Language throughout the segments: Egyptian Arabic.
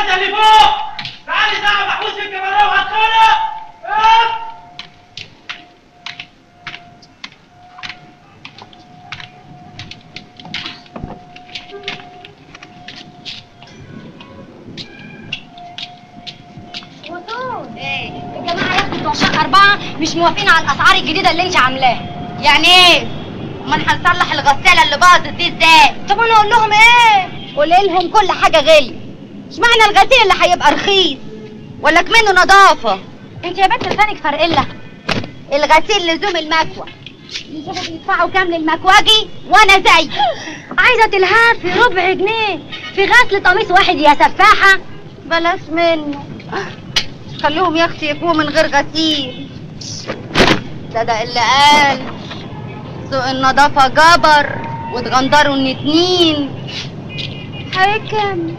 انت اللي فوق تعالي ساعه محبوس في الكاميرا وهتطلع وصول ايه الجماعه يا اختي بتوع شقه اربعه مش موافقين على الاسعار الجديده اللي انت عاملاها يعني ايه امال هنصلح الغساله اللي باظت دي ازاي طب انا اقول لهم ايه قولي لهم كل حاجه غاليه اشمعنى الغسيل اللي هيبقى رخيص ولا كمنه نظافه انت يا بنت لسانك فرقله الغسيل لزوم المكوى يجيبوا بيدفعوا كام للمكواجي وانا زي عايزه تلهفي ربع جنيه في غسل قميص واحد يا سفاحه بلاش منه خليهم يا اختي يكونوا من غير غسيل ده ده اللي قال سوق النظافة جبر واتغندروا الاتنين حكم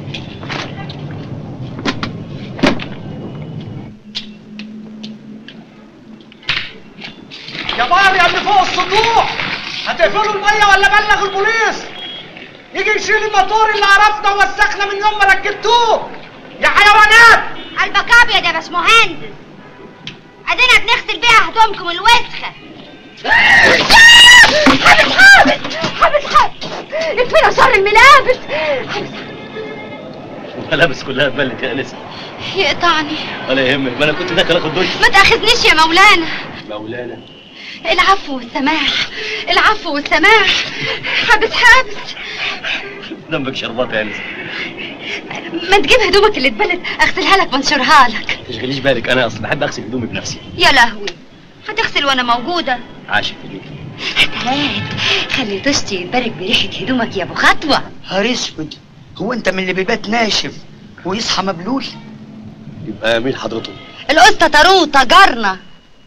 يا بار يا اللي فوق السطوح هتقفلوا الميه ولا بلغ البوليس يجي يشيل الموتور اللي عرفنا ووسخنا من يوم ما ركبتوه يا حيوانات قلبك ابيض يا باشمهندس ادينا بنغسل بيها هدومكم الوسخه حابس حابس حابس حابس اكفينا شر الملابس الملابس كلها اتبلت يا انسه يقطعني ولا يهمك ما انا كنت داخل اخد دش ما تاخذنيش يا مولانا مولانا العفو والسماح العفو والسماح حابس حابس ذنبك شربات يا انسه ما تجيب هدومك اللي اتبلت اغسلها لك وانشرها لك ما تشغليش بالك انا اصلا بحب اغسل هدومي بنفسي يا لهوي هتغسل وانا موجوده عاشق في بيتي هات خلي طشتي يتبارك بريحه هدومك يا ابو خطوه نهار اسود هو انت من اللي بيبات ناشف ويصحى مبلول يبقى مين حضرته القسطه طاروطه جارنا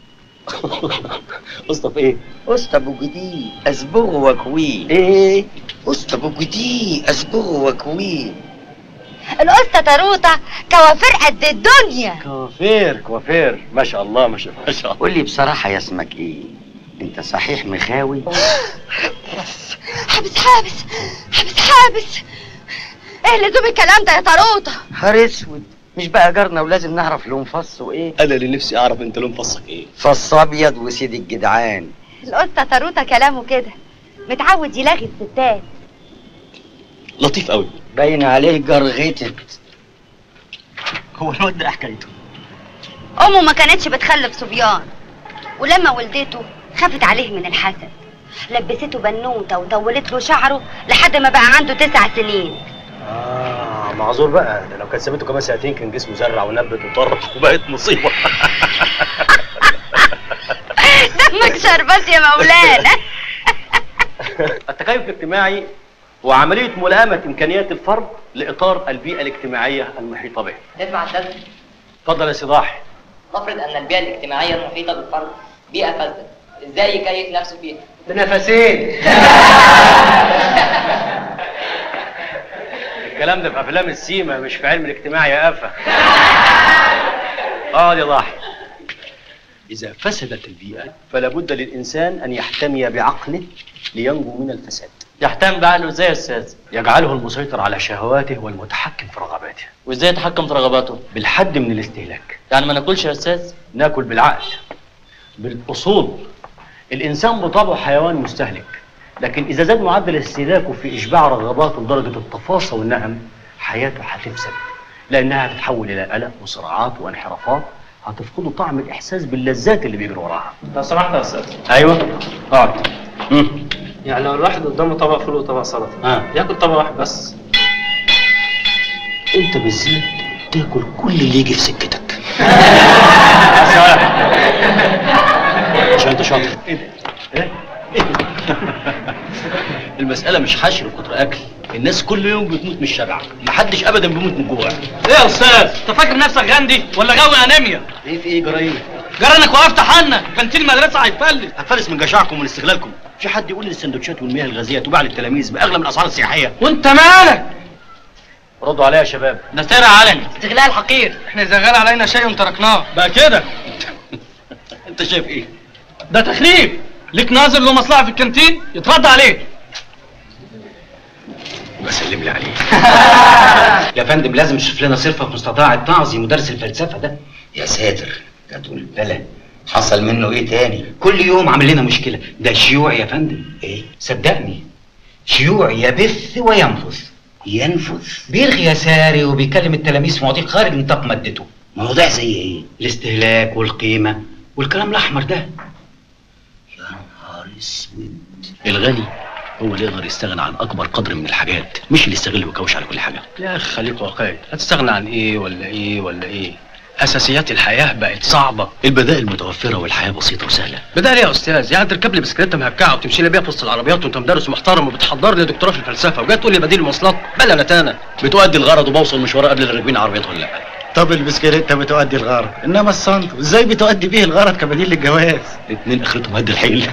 قصة في ايه اسطى ابو جديد اصبغه واكويه ايه اسطى ابو جديد اصبغه واكويه القسطه طاروطه كوافير قد الدنيا كوافير كوافير ما شاء الله ما شاء ما شاء الله قول لي بصراحه يا اسمك ايه انت صحيح مخاوي حابس حابس حابس حابس ايه لزوم الكلام ده يا طاروطه نهار اسود مش بقى جارنا ولازم نعرف لون فص وايه انا اللي نفسي اعرف انت لون فصك ايه فص ابيض وسيد الجدعان القسطه طاروطه كلامه كده متعود يلاغي الستات لطيف قوي باين عليه جرغتت هو الواد ده إيه حكايته امه ما كانتش بتخلف صبيان ولما ولدته خافت عليه من الحسد لبسته بنوته وطولت له شعره لحد ما بقى عنده تسع سنين اه معذور بقى ده لو كانت سابته كمان سنتين كان جسمه زرع ونبت وطرح وبقت مصيبه دمك شربات يا مولانا التكيف الاجتماعي هو عملية ملائمة إمكانيات الفرد لإطار البيئة الاجتماعية المحيطة به. اسمع الدرس اتفضل يا صداح. نفرض ان البيئه الاجتماعيه المحيطه بالفرد بيئه فاسده ازاي يكيف نفسه فيها بنفسين. الكلام ده في أفلام السيما مش في علم الاجتماع يا قفا. اقعد يا ضاحي. إذا فسدت البيئة فلا بد للإنسان أن يحتمي بعقله لينجو من الفساد. يحتم بعقله ازاي يا استاذ يجعله المسيطر على شهواته والمتحكم في رغباته. وازاي يتحكم في رغباته بالحد من الاستهلاك. يعني ما ناكلش يا استاذ ناكل بالعقل بالاصول الانسان بطبعه حيوان مستهلك لكن اذا زاد معدل استهلاكه في اشباع رغباته لدرجه التفاصيل والنهم حياته هتفسد لانها هتتحول الى قلق وصراعات وانحرافات هتفقده طعم الاحساس باللذات اللي بيجري وراها لو سمحت يا استاذ ايوه اقعد مم. يعني لو الواحد قدامه طبق فول وطبق سلطه اه ياكل طبق واحد بس انت بالذات تاكل كل اللي يجي في سكتك عشان انت شاطر ايه ده؟ ايه؟ إيه؟ المسألة مش حشر وكتر أكل الناس كل يوم بتموت من الشبع محدش أبدا بيموت من الجوع ايه يا استاذ انت فاكر نفسك غاندي ولا غاوي انيميا ايه في ايه جرايم جرى انك وقفت حنا كانتين المدرسه هيتفلت هتفلس من جشعكم ومن استغلالكم في حد يقول لي السندوتشات والمياه الغازية تباع للتلاميذ بأغلى من الأسعار السياحية وانت مالك ردوا عليا يا شباب ده سرقه علني استغلال حقير احنا اذا غلى علينا شيء تركناه بقى كده انت شايف ايه ده تخريب ليك ناظر له مصلحه في الكانتين يترد عليه بسلم لي عليه يا فندم لازم نشوف لنا صرفه مستطاعة تعظي مدرس الفلسفه ده يا ساتر ده تقول بلا حصل منه ايه تاني كل يوم عامل لنا مشكله ده شيوعي يا فندم ايه صدقني شيوعي يبث وينفث ينفذ بيرغي يساري وبيكلم التلاميذ في مواضيع خارج نطاق مادته مواضيع زي ايه الاستهلاك والقيمه والكلام الاحمر ده يا نهار اسود الغني هو اللي يقدر يستغنى عن اكبر قدر من الحاجات مش اللي يستغل ويكوش على كل حاجه يا اخي خليك واقعي هتستغنى عن ايه ولا ايه ولا ايه اساسيات الحياه بقت صعبه البدائل متوفره والحياه بسيطه وسهله بدال يا استاذ يعني تركب لي بسكليته مهكعه وتمشي لي بيها في وسط العربيات وانت مدرس محترم وبتحضر لي دكتوراه في الفلسفه وجاي تقول لي بديل المواصلات بلا نتانه بتؤدي الغرض وبوصل مشوار قبل اللي راكبين عربيات ولا لا طب البسكليتة بتؤدي الغرض انما الصندوق ازاي بتؤدي بيه الغرض كبديل للجواز اتنين اخرتهم هد الحيل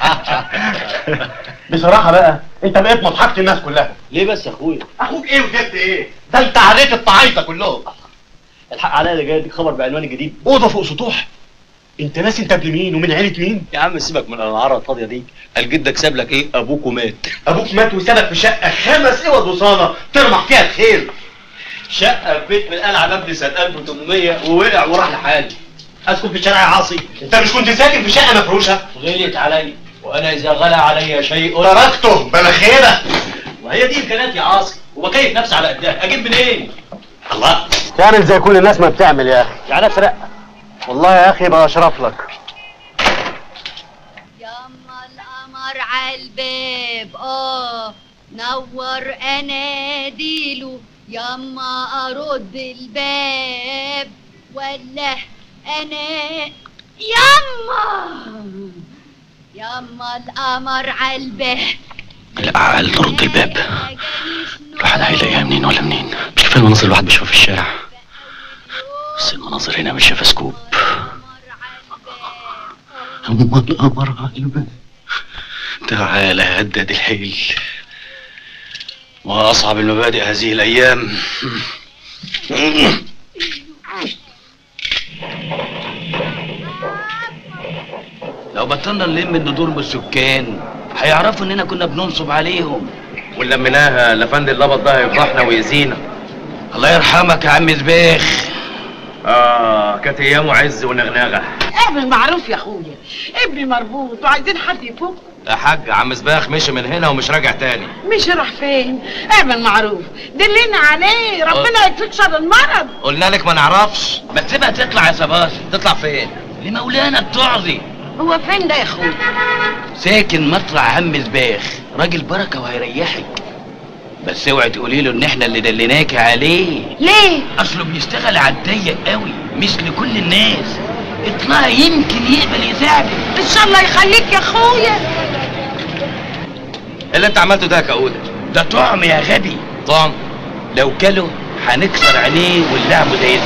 بصراحة بقى انت بقيت مضحكة الناس كلها ليه بس يا اخويا اخوك ايه وجبت ايه ده انت عليك الطعايطة كلهم الحق عليا اللي جاي لك خبر بعنوان الجديد اوضة فوق سطوح انت ناسي انت ابن مين ومن عيلة مين يا عم سيبك من الانعاره الفاضيه دي قال جدك ساب لك ايه ابوك ومات ابوك مات وسابك في شقة خمس اوض وصالة ترمح فيها الخير شقه في بيت من قلعه مبني سنه 1800 ووقع وراح لحاله اسكن في شارع عاصي انت مش كنت ساكن في شقة مفروشة غليت علي وانا اذا غلى علي شيء تركته بلا خيرة وهي دي امكانيات يا عاصي وبكيف نفسي على قدها اجيب منين الله تعمل زي كل الناس ما بتعمل يا اخي يعني اسرق والله يا اخي بقى اشرف لك ياما القمر عالباب اه نور اناديله ياما ارد الباب ولا انا ياما ياما القمر عالباب لا عقل ترد الباب الواحد هيلاقيها منين ولا منين مش كفايه المناظر الواحد بيشوفها في الشارع بس المناظر هنا مش شايفه سكوب أما القمر على الباب تعالى يا هداد الحيل وأصعب المبادئ هذه الأيام لو بطلنا نلم الندور من السكان هيعرفوا اننا كنا بننصب عليهم ولميناها الافندي اللبط ده هيفضحنا ويأذينا الله يرحمك يا عم زبيخ اه كانت ايامه عز ونغنغه اعمل معروف يا اخويا ابني مربوط وعايزين حد يفك يا حاج عم سباخ مشي من هنا ومش راجع تاني مش راح فين اعمل معروف دلنا عليه ربنا يكفيك شر المرض قلنا لك ما نعرفش ما تسيبها تطلع يا صباش تطلع فين لمولانا التعظي هو فين ده يا اخويا ساكن مطلع عم زباخ راجل بركه وهيريحك بس اوعي تقولي له ان احنا اللي دليناك عليه ليه اصله بيشتغل على الضيق قوي مش لكل الناس اطلعي يمكن يقبل يساعدك ان شاء الله يخليك يا اخويا اللي انت عملته ده يا كؤوده ده طعم يا غبي طعم لو كله هنكسر عينيه ونلعبه زي